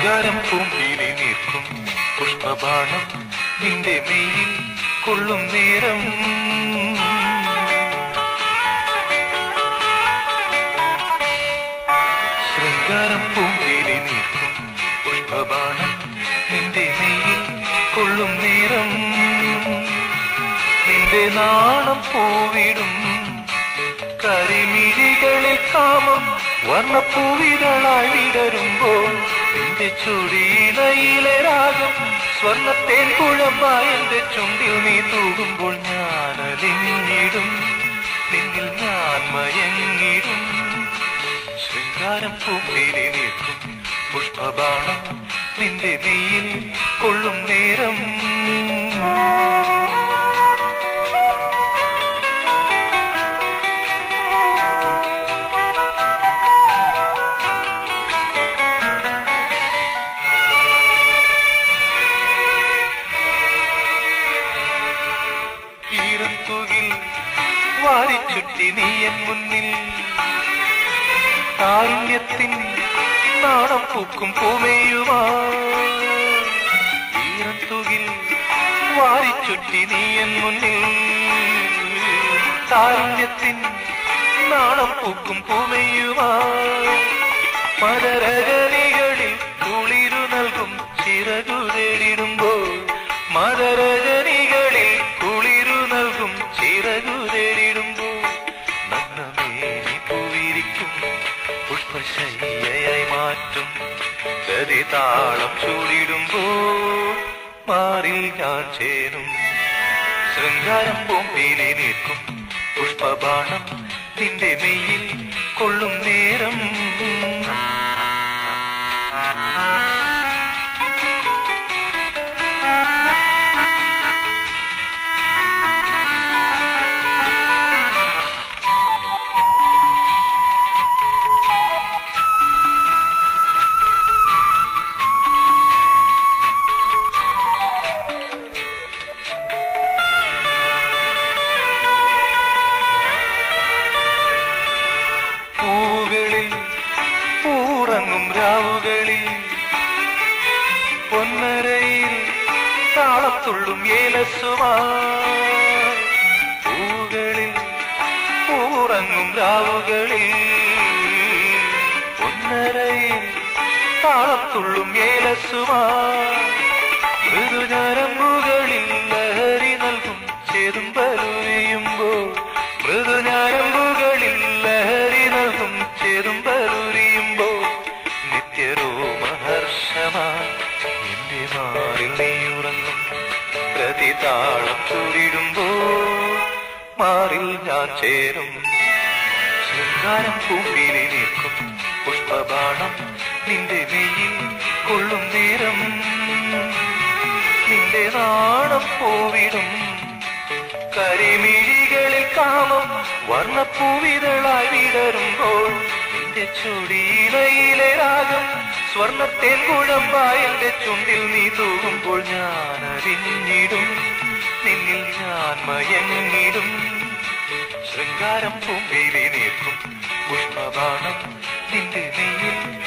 ശൃംഗാരം പൂമ്പിരി നീർക്കും പുഷ്പബാണം നിന്റെ മെയിൽ കൊള്ളും നേരം ശൃംഗാരം പൂമ്പിരി നീർക്കും പുഷ്പബാണം നിന്റെ മെയിൽ കൊള്ളും നേരം നിന്റെ നാണം പൂവിടും കരിമിഴികളിൽ കാമം വർണ്ണപ്പൂവിതളായി വിടരുമ്പോൾ നിന്റെ ചുടിയിലയിലെ രാഗം സ്വർണ്ണത്തേൻ കുഴമ്പായി എന്റെ ചുണ്ടിൽ നീ തൂകുമ്പോൾ ഞാൻ അലിഞ്ഞിടും നിന്നിൽ ഞാൻ മയങ്ങിടും ശൃംഗാരം പൂപ്പിരി നിൽക്കും പുഷ്പബാണം നിന്റെ നെയ്യിൽ കൊള്ളും നേരം ഈരത്തുകിൽ വാരിച്ചുറ്റി നീയൻ മുന്നിൽ കാരുണ്യത്തിൻ നാണം പൂക്കും പൂമേയുമാ ഈരത്തുകിൽ വാരിച്ചുറ്റി നീയൻ മുന്നിൽ കാരുണ്യത്തിൻ നാണം പൂക്കും പൂമേയുമാ മദരജനികളിൽ കുളിരു നൽകും ചിറകു തേടിടുമ്പോൾ മദരജനികളിൽ കുളിരു നൽകും ചിറകു തേടിടുമ്പോൾ നന്നമേനി പൂവിരിക്കും പുഷ്പശയ്യയായി മാറ്റും ഗതി താളം ചൂടിടുമ്പോൾ മാറിൽ ഞാൻ ചേരും ശൃംഗാരം പൂമ്പിലി നിൽക്കും പുഷ്പബാണം നിന്റെ മെയ്യിൽ കൊള്ളും നേരം പൂകളിൽ പൂറങ്ങും രാവുകളിൽ പൊന്നരയിൽ താളത്തുള്ളും ഏലസുമാ പൂകളിൽ പൂറങ്ങും രാവുകളിൽ പൊന്നരയിൽ താളത്തുള്ളും ഏലസുമാ മൃദുഞരമ്പുകളിൽ ലഹരി നൽകും ചെതുമ്പലുരിയുമ്പോൾ മൃദുഞരമ്പുകളിൽ ലഹരി നൽകും ചെതുമ്പലുരിയുമ്പോൾ നിത്യരോമഹർഷമാ എന്റെ മാറിൽ നീയുറങ്ങും പ്രതിതാളം ചൂടിടുമ്പോൾ മാറിൽ ഞാൻ ചേരും ശൃംഗാരം പൂമ്പിലി നിൽക്കും പുഷ്പബാണം നിന്റെ മെയ്യിൽ കൊള്ളും നേരം നിന്റെ നാണം പൂവിടും കരിമിഴികളിൽ കാമം വർണ്ണപ്പൂവിതളായി വിടരുമ്പോൾ നിന്റെ ചുടിയിലയിലെ രാഗം സ്വർണ്ണത്തേൻ കുഴമ്പായി എന്റെ ചുണ്ടിൽ നീ തൂകുമ്പോൾ ഞാൻ അറിഞ്ഞിടും നിന്നിൽ ഞാൻ മയങ്ങിടും ശൃംഗാരം പൂമ്പിലി നിൽക്കും പുഷ്പബാണം നിന്റെ നെയ്യിൽ